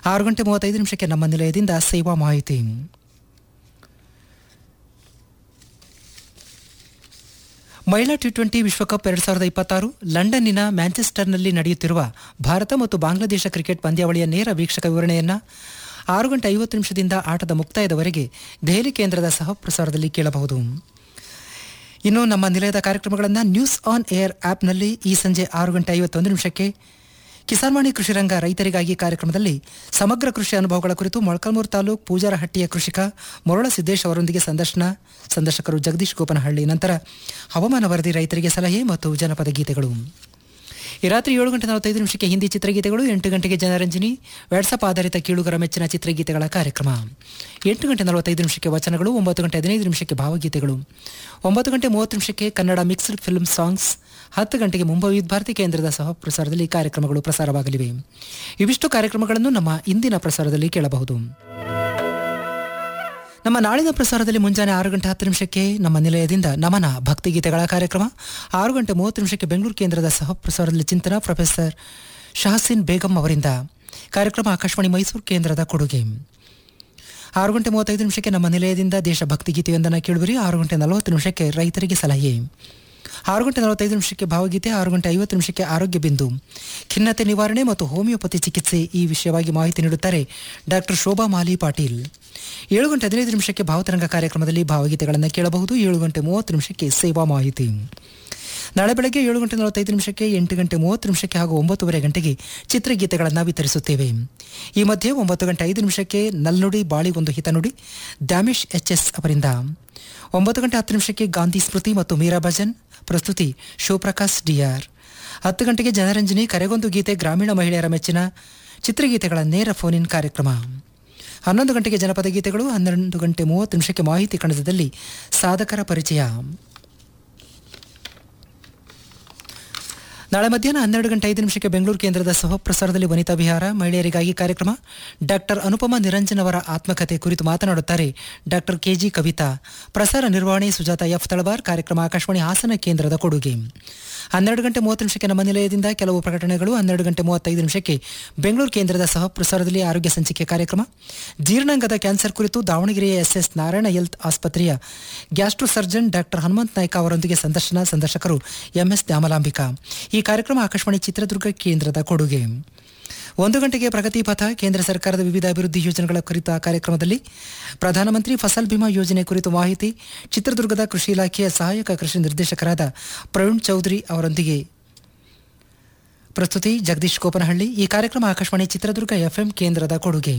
ಆರು ಗಂಟೆ ಮೂವತ್ತೈದು ನಿಮಿಷಕ್ಕೆ ನಮ್ಮ ನಿಲಯದಿಂದ ಸೇವಾ ಮಾಹಿತಿ ಮಹಿಳಾ ಟಿ ಟ್ವೆಂಟಿ ವಿಶ್ವಕಪ್ ಎರಡು ಸಾವಿರದ ಇಪ್ಪತ್ತಾರು ಲಂಡನ್ನಿನ ಮ್ಯಾಂಚೆಸ್ಟರ್ನಲ್ಲಿ ನಡೆಯುತ್ತಿರುವ ಭಾರತ ಮತ್ತು ಬಾಂಗ್ಲಾದೇಶ ಕ್ರಿಕೆಟ್ ಪಂದ್ಯಾವಳಿಯ ನೇರ ವೀಕ್ಷಕ ವಿವರಣೆಯನ್ನು ಆರು ಗಂಟೆ ಐವತ್ತು ನಿಮಿಷದಿಂದ ಆಟದ ಮುಕ್ತಾಯದವರೆಗೆ ದೆಹಲಿ ಕೇಂದ್ರದ ಸಹ ಪ್ರಸಾರದಲ್ಲಿ ಕೇಳಬಹುದು ಇನ್ನು ನಮ್ಮ ನಿಲಯದ ಕಾರ್ಯಕ್ರಮಗಳನ್ನು ನ್ಯೂಸ್ ಆನ್ ಏರ್ ಆ್ಯಪ್ನಲ್ಲಿ ಈ ಸಂಜೆ ಆರು ಗಂಟೆ ಐವತ್ತೊಂದು ನಿಮಿಷಕ್ಕೆ ಕಿಸಾನ್ವಾಣಿ ಕೃಷಿ ರಂಗ ರೈತರಿಗಾಗಿ ಕಾರ್ಯಕ್ರಮದಲ್ಲಿ ಸಮಗ್ರ ಕೃಷಿ ಅನುಭವಗಳ ಕುರಿತು ಮೊಳಕಾಲ್ಮೂರು ತಾಲೂಕು ಪೂಜಾರಹಟ್ಟಿಯ ಕೃಷಿಕ ಮೊರಳ ಸಿದ್ದೇಶ್ ಅವರೊಂದಿಗೆ ಸಂದರ್ಶನ ಸಂದರ್ಶಕರು ಜಗದೀಶ್ ಗೋಪನಹಳ್ಳಿ ನಂತರ ಹವಾಮಾನ ವರದಿ ರೈತರಿಗೆ ಸಲಹೆ ಮತ್ತು ಜನಪದ ಗೀತೆಗಳು ಈ ರಾತ್ರಿ ಏಳು ಗಂಟೆ ನಲವತ್ತೈದು ನಿಮಿಷಕ್ಕೆ ಹಿಂದಿ ಚಿತ್ರಗೀತೆಗಳು ಎಂಟು ಗಂಟೆಗೆ ಜನರಂಜನಿ ವಾಟ್ಸಪ್ ಆಧಾರಿತ ಕೀಳುಗರ ಮೆಚ್ಚಿನ ಚಿತ್ರಗೀತೆಗಳ ಕಾರ್ಯಕ್ರಮ ಎಂಟು ಗಂಟೆ ನಲವತ್ತೈದು ನಿಮಿಷಕ್ಕೆ ವಚನಗಳು ಒಂಬತ್ತು ಗಂಟೆ ಹದಿನೈದು ನಿಮಿಷಕ್ಕೆ ಭಾವಗೀತೆಗಳು ಒಂಬತ್ತು ಗಂಟೆ ಮೂವತ್ತು ನಿಮಿಷಕ್ಕೆ ಕನ್ನಡ ಮಿಕ್ಸ್ಡ್ ಫಿಲ್ಮ್ ಸಾಂಗ್ಸ್ ಹತ್ತು ಗಂಟೆಗೆ ಮುಂಬೈ ವಿದ್ಯುತ್ ಭಾರತಿ ಕೇಂದ್ರದ ಸಹ ಪ್ರಸಾರದಲ್ಲಿ ಕಾರ್ಯಕ್ರಮಗಳು ಪ್ರಸಾರವಾಗಲಿವೆ ಇವಿಷ್ಟು ಕಾರ್ಯಕ್ರಮಗಳನ್ನು ನಮ್ಮ ಇಂದಿನ ಪ್ರಸಾರದಲ್ಲಿ ಕೇಳಬಹುದು ನಮ್ಮ ನಾಳಿನ ಪ್ರಸಾರದಲ್ಲಿ ಮುಂಜಾನೆ ಆರು ಗಂಟೆ ಹತ್ತು ನಿಮಿಷಕ್ಕೆ ನಮ್ಮ ನಿಲಯದಿಂದ ನಮನ ಭಕ್ತಿಗೀತೆಗಳ ಕಾರ್ಯಕ್ರಮ ಆರು ಗಂಟೆ ಮೂವತ್ತು ನಿಮಿಷಕ್ಕೆ ಬೆಂಗಳೂರು ಕೇಂದ್ರದ ಸಹ ಪ್ರಸಾರದಲ್ಲಿ ಚಿಂತನ ಪ್ರೊಫೆಸರ್ ಶಹಸಿನ್ ಬೇಗಂ ಅವರಿಂದ ಕಾರ್ಯಕ್ರಮ ಆಕಾಶವಾಣಿ ಮೈಸೂರು ಕೇಂದ್ರದ ಕೊಡುಗೆ ಆರು ಗಂಟೆ ಮೂವತ್ತೈದು ನಿಮಿಷಕ್ಕೆ ನಮ್ಮ ನಿಲಯದಿಂದ ದೇಶಭಕ್ತಿ ಗೀತೆಯೊಂದನ್ನು ಕೇಳುವಿರಿ ಆರು ಗಂಟೆ ನಲವತ್ತು ನಿಮಿಷಕ್ಕೆ ರೈತರಿಗೆ ಸಲಹೆ ಆರು ಗಂಟೆ ನಲವತ್ತೈದು ನಿಮಿಷಕ್ಕೆ ಭಾವಗೀತೆ ಆರು ಗಂಟೆ ಐವತ್ತು ನಿಮಿಷಕ್ಕೆ ಆರೋಗ್ಯ ಬಿಂದು ಖಿನ್ನತೆ ನಿವಾರಣೆ ಮತ್ತು ಹೋಮಿಯೋಪತಿ ಚಿಕಿತ್ಸೆ ಈ ವಿಷಯವಾಗಿ ಮಾಹಿತಿ ನೀಡುತ್ತಾರೆ ಡಾಕ್ಟರ್ ಶೋಭಾ ಮಾಲಿ ಪಾಟೀಲ್ ಏಳು ಗಂಟೆ ಹದಿನೈದು ನಿಮಿಷಕ್ಕೆ ಭಾವತರಂಗ ಕಾರ್ಯಕ್ರಮದಲ್ಲಿ ಭಾವಗೀತೆಗಳನ್ನು ಕೇಳಬಹುದು ಏಳು ಗಂಟೆ ಮೂವತ್ತು ನಿಮಿಷಕ್ಕೆ ಸೇವಾ ಮಾಹಿತಿ ನಾಳೆ ಬೆಳಗ್ಗೆ ಏಳು ಗಂಟೆ ನಲವತ್ತೈದು ನಿಮಿಷಕ್ಕೆ ಎಂಟು ಗಂಟೆ ಮೂವತ್ತು ನಿಮಿಷಕ್ಕೆ ಹಾಗೂ ಒಂಬತ್ತುವರೆ ಗಂಟೆಗೆ ಚಿತ್ರಗೀತೆಗಳನ್ನು ವಿತರಿಸುತ್ತೇವೆ ಈ ಮಧ್ಯೆ ಒಂಬತ್ತು ಗಂಟೆ ಐದು ನಿಮಿಷಕ್ಕೆ ನಲ್ನುಡಿ ಬಾಳಿ ಒಂದು ಹಿತನುಡಿ ದ್ಯಾಮೇಶ್ ಎಚ್ ಎಸ್ ಅವರಿಂದ ಒಂಬತ್ತು ಗಂಟೆ ಹತ್ತು ನಿಮಿಷಕ್ಕೆ ಗಾಂಧಿ ಸ್ಮೃತಿ ಮತ್ತು ಮೀರಾ ಭಜನ್ ಪ್ರಸ್ತುತಿ ಶಿವಪ್ರಕಾಶ್ ಡಿಆರ್ ಹತ್ತು ಗಂಟೆಗೆ ಜನರಂಜನಿ ಕರೆಗೊಂದು ಗೀತೆ ಗ್ರಾಮೀಣ ಮಹಿಳೆಯರ ಮೆಚ್ಚಿನ ಚಿತ್ರಗೀತೆಗಳ ನೇರ ಫೋನ್ ಇನ್ ಕಾರ್ಯಕ್ರಮ ಹನ್ನೊಂದು ಗಂಟೆಗೆ ಜನಪದ ಗೀತೆಗಳು ಹನ್ನೆರಡು ಗಂಟೆ ಮೂವತ್ತು ನಿಮಿಷಕ್ಕೆ ಮಾಹಿತಿ ಕಣಜದಲ್ಲಿ ಸಾಧಕರ ಪರಿಚಯ ನಾಳೆ ಮಧ್ಯಾಹ್ನ ಹನ್ನೆರಡು ಗಂಟೆ ಐದು ನಿಮಿಷಕ್ಕೆ ಬೆಂಗಳೂರು ಕೇಂದ್ರದ ಸಹ ಪ್ರಸಾರದಲ್ಲಿ ವನಿತಾ ವಿಹಾರ ಮಹಿಳೆಯರಿಗಾಗಿ ಕಾರ್ಯಕ್ರಮ ಡಾಕ್ಟರ್ ಅನುಪಮಾ ನಿರಂಜನ್ ಅವರ ಆತ್ಮಕಥೆ ಕುರಿತು ಮಾತನಾಡುತ್ತಾರೆ ಡಾಕ್ಟರ್ ಕೆಜಿ ಕವಿತಾ ಪ್ರಸಾರ ನಿರ್ವಹಣೆ ಸುಜಾತ ಎಫ್ ತಳವಾರ್ ಕಾರ್ಯಕ್ರಮ ಆಕಾಶವಾಣಿ ಹಾಸನ ಕೇಂದ್ರದ ಕೊಡುಗೆ ಹನ್ನೆರಡು ಗಂಟೆ ಮೂವತ್ತು ನಿಮಿಷಕ್ಕೆ ನಮ್ಮ ನಿಲಯದಿಂದ ಕೆಲವು ಪ್ರಕಟಣೆಗಳು ಹನ್ನೆರಡು ಗಂಟೆ ಮೂವತ್ತೈದು ನಿಮಿಷಕ್ಕೆ ಬೆಂಗಳೂರು ಕೇಂದ್ರದ ಸಹ ಪ್ರಸಾರದಲ್ಲಿ ಆರೋಗ್ಯ ಸಂಚಿಕೆ ಕಾರ್ಯಕ್ರಮ ಜೀರ್ಣಾಂಗದ ಕ್ಯಾನ್ಸರ್ ಕುರಿತು ದಾವಣಗೆರೆಯ ಎಸ್ ಎಸ್ ನಾರಾಯಣ ಹೆಲ್ತ್ ಆಸ್ಪತ್ರೆಯ gastro surgeon doctor Hanumanth Naik ಅವರೊಂದಿಗೆ ಸಂದರ್ಶನ ಸಂದರ್ಶಕರು ಎಂಎಸ್ ದ್ಯಾಮಲಾಂಬಿಕಾ ಈ ಕಾರ್ಯಕ್ರಮ ಆಕಾಶವಾಣಿ ಚಿತ್ರದುರ್ಗ ಕೇಂದ್ರದ ಕೊಡುಗೆ ಒಂದು ಗಂಟೆಗೆ ಪ್ರಗತಿ ಪಥ ಕೇಂದ್ರ ಸರ್ಕಾರದ ವಿವಿಧ ಅಭಿವೃದ್ಧಿ ಯೋಜನೆಗಳ ಕುರಿತ ಕಾರ್ಯಕ್ರಮದಲ್ಲಿ ಪ್ರಧಾನಮಂತ್ರಿ ಫಸಲ್ ಬಿಮಾ ಯೋಜನೆ ಕುರಿತು ಮಾಹಿತಿ ಚಿತ್ರದುರ್ಗದ ಕೃಷಿ ಇಲಾಖೆಯ ಸಹಾಯಕ ಕೃಷಿ ನಿರ್ದೇಶಕರಾದ ಪ್ರವೀಣ್ ಚೌಧರಿ ಅವರೊಂದಿಗೆ ಪ್ರಸ್ತುತಿ ಜಗದೀಶ್ ಕೋಪನಹಳ್ಳಿ ಈ ಕಾರ್ಯಕ್ರಮ ಆಕಾಶವಾಣಿ ಚಿತ್ರದುರ್ಗ ಎಫ್ಎಂ ಕೇಂದ್ರದ ಕೊಡುಗೆ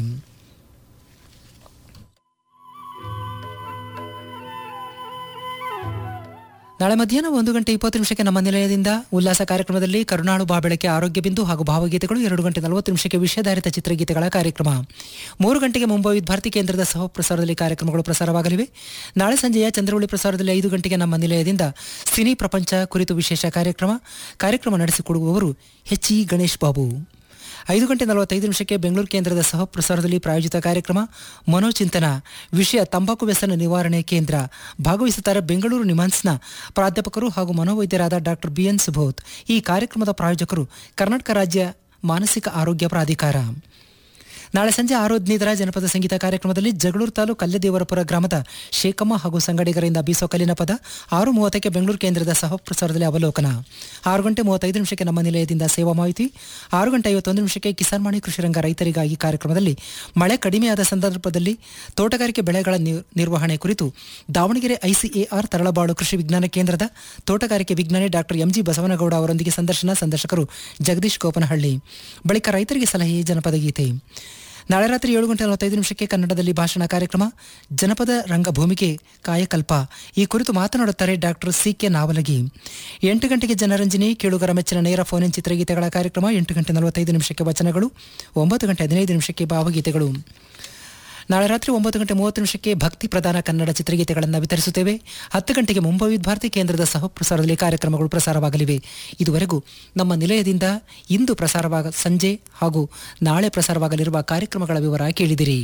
ನಾಳೆ ಮಧ್ಯಾಹ್ನ ಒಂದು ಗಂಟೆ ಇಪ್ಪತ್ತು ನಿಮಿಷಕ್ಕೆ ನಮ್ಮ ನಿಲಯದಿಂದ ಉಲ್ಲಾಸ ಕಾರ್ಯಕ್ರಮದಲ್ಲಿ ಕರುನಾಳು ಬಾಬೆಳಕೆ ಆರೋಗ್ಯ ಬಿಂದು ಹಾಗೂ ಭಾವಗೀತೆಗಳು ಎರಡು ಗಂಟೆ ನಲವತ್ತು ನಿಮಿಷಕ್ಕೆ ವಿಷಯಾಧಾರಿತ ಚಿತ್ರಗೀತೆಗಳ ಕಾರ್ಯಕ್ರಮ ಮೂರು ಗಂಟೆಗೆ ಮುಂಬೈ ಭಾರತಿ ಕೇಂದ್ರದ ಸಹ ಪ್ರಸಾರದಲ್ಲಿ ಕಾರ್ಯಕ್ರಮಗಳು ಪ್ರಸಾರವಾಗಲಿವೆ ನಾಳೆ ಸಂಜೆಯ ಚಂದ್ರವಳ್ಳಿ ಪ್ರಸಾರದಲ್ಲಿ ಐದು ಗಂಟೆಗೆ ನಮ್ಮ ನಿಲಯದಿಂದ ಸಿನಿ ಪ್ರಪಂಚ ಕುರಿತು ವಿಶೇಷ ಕಾರ್ಯಕ್ರಮ ಕಾರ್ಯಕ್ರಮ ನಡೆಸಿಕೊಡುವವರು ಎಚ್ ಇ ಗಣೇಶ್ ಬಾಬು ಐದು ಗಂಟೆ ನಲವತ್ತೈದು ನಿಮಿಷಕ್ಕೆ ಬೆಂಗಳೂರು ಕೇಂದ್ರದ ಸಹ ಪ್ರಸಾರದಲ್ಲಿ ಪ್ರಾಯೋಜಿತ ಕಾರ್ಯಕ್ರಮ ಮನೋಚಿಂತನ ವಿಷಯ ತಂಬಾಕು ವ್ಯಸನ ನಿವಾರಣೆ ಕೇಂದ್ರ ಭಾಗವಹಿಸುತ್ತಾರೆ ಬೆಂಗಳೂರು ನಿಮಾನ್ಸ್ನ ಪ್ರಾಧ್ಯಾಪಕರು ಹಾಗೂ ಮನೋವೈದ್ಯರಾದ ಡಾಕ್ಟರ್ ಬಿಎನ್ ಸುಬೋಧ್ ಈ ಕಾರ್ಯಕ್ರಮದ ಪ್ರಾಯೋಜಕರು ಕರ್ನಾಟಕ ರಾಜ್ಯ ಮಾನಸಿಕ ಆರೋಗ್ಯ ಪ್ರಾಧಿಕಾರ ನಾಳೆ ಸಂಜೆ ಆರು ಹದಿನೈದರ ಜನಪದ ಸಂಗೀತ ಕಾರ್ಯಕ್ರಮದಲ್ಲಿ ಜಗಳೂರು ತಾಲೂಕು ಕಲ್ಲೆದೇವರಪುರ ಗ್ರಾಮದ ಶೇಖಮ್ಮ ಹಾಗೂ ಸಂಗಡಿಗರಿಂದ ಬೀಸೋ ಕಲ್ಲಿನ ಪದ ಆರು ಮೂವತ್ತಕ್ಕೆ ಬೆಂಗಳೂರು ಕೇಂದ್ರದ ಸಹ ಪ್ರಸಾರದಲ್ಲಿ ಅವಲೋಕನ ಆರು ಗಂಟೆ ಮೂವತ್ತೈದು ನಿಮಿಷಕ್ಕೆ ನಮ್ಮ ನಿಲಯದಿಂದ ಸೇವಾ ಮಾಹಿತಿ ಆರು ಗಂಟೆ ಐವತ್ತೊಂದು ನಿಮಿಷಕ್ಕೆ ಕಿಸಾನ್ ವಾಣಿ ಕೃಷಿ ರಂಗ ರೈತರಿಗಾಗಿ ಕಾರ್ಯಕ್ರಮದಲ್ಲಿ ಮಳೆ ಕಡಿಮೆಯಾದ ಸಂದರ್ಭದಲ್ಲಿ ತೋಟಗಾರಿಕೆ ಬೆಳೆಗಳ ನಿರ್- ನಿರ್ವಹಣೆ ಕುರಿತು ದಾವಣಗೆರೆ ಐಸಿಎಆರ್ ತರಳಬಾಳು ಕೃಷಿ ವಿಜ್ಞಾನ ಕೇಂದ್ರದ ತೋಟಗಾರಿಕೆ ವಿಜ್ಞಾನಿ ಡಾಕ್ಟರ್ ಎಂಜಿ ಬಸವನಗೌಡ ಅವರೊಂದಿಗೆ ಸಂದರ್ಶನ ಸಂದರ್ಶಕರು ಜಗದೀಶ್ ಕೋಪನಹಳ್ಳಿ ಬಳಿಕ ರೈತರಿಗೆ ಸಲಹೆ ಜನಪದ ಗೀತೆ ನಾಳೆ ರಾತ್ರಿ ಏಳು ಗಂಟೆ ನಲವತ್ತೈದು ನಿಮಿಷಕ್ಕೆ ಕನ್ನಡದಲ್ಲಿ ಭಾಷಣ ಕಾರ್ಯಕ್ರಮ ಜನಪದ ರಂಗಭೂಮಿಗೆ ಕಾಯಕಲ್ಪ ಈ ಕುರಿತು ಮಾತನಾಡುತ್ತಾರೆ ಡಾಕ್ಟರ್ ಸಿ ಕೆ ನಾವಲಗಿ ಎಂಟು ಗಂಟೆಗೆ ಜನರಂಜನಿ ಕೇಳುಗರ ಮೆಚ್ಚಿನ ನೇರ ಫೋನ್ ಇನ್ ಚಿತ್ರಗೀತೆಗಳ ಕಾರ್ಯಕ್ರಮ ಎಂಟು ಗಂಟೆ ನಲವತ್ತೈದು ನಿಮಿಷಕ್ಕೆ ವಚನಗಳು ಒಂಬತ್ತು ಗಂಟೆ ಹದಿನೈದು ನಿಮಿಷಕ್ಕೆ ಭಾವಗೀತೆಗಳು ನಾಳೆ ರಾತ್ರಿ ಒಂಬತ್ತು ಗಂಟೆ ಮೂವತ್ತು ನಿಮಿಷಕ್ಕೆ ಭಕ್ತಿ ಪ್ರಧಾನ ಕನ್ನಡ ಚಿತ್ರಗೀತೆಗಳನ್ನು ವಿತರಿಸುತ್ತೇವೆ ಹತ್ತು ಗಂಟೆಗೆ ಮುಂಬೈ ವಿದ್ಯುತ್ ಭಾರತಿ ಕೇಂದ್ರದ ಸಹ ಪ್ರಸಾರದಲ್ಲಿ ಕಾರ್ಯಕ್ರಮಗಳು ಪ್ರಸಾರವಾಗಲಿವೆ ಇದುವರೆಗೂ ನಮ್ಮ ನಿಲಯದಿಂದ ಇಂದು ಪ್ರಸಾರವಾಗ ಸಂಜೆ ಹಾಗೂ ನಾಳೆ ಪ್ರಸಾರವಾಗಲಿರುವ ಕಾರ್ಯಕ್ರಮಗಳ ವಿವರ ಕೇಳಿದಿರಿ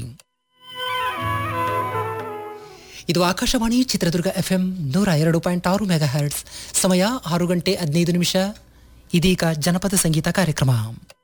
ಇದು ಆಕಾಶವಾಣಿ ಚಿತ್ರದುರ್ಗ ಎಫ್ಎಂ ನೂರ ಎರಡು ಪಾಯಿಂಟ್ ಆರು ಮೆಗಾ ಹರ್ಟ್ಸ್ ಸಮಯ ಆರು ಗಂಟೆ ಹದಿನೈದು ನಿಮಿಷ ಇದೀಗ ಜನಪದ ಸಂಗೀತ ಕಾರ್ಯಕ್ರಮ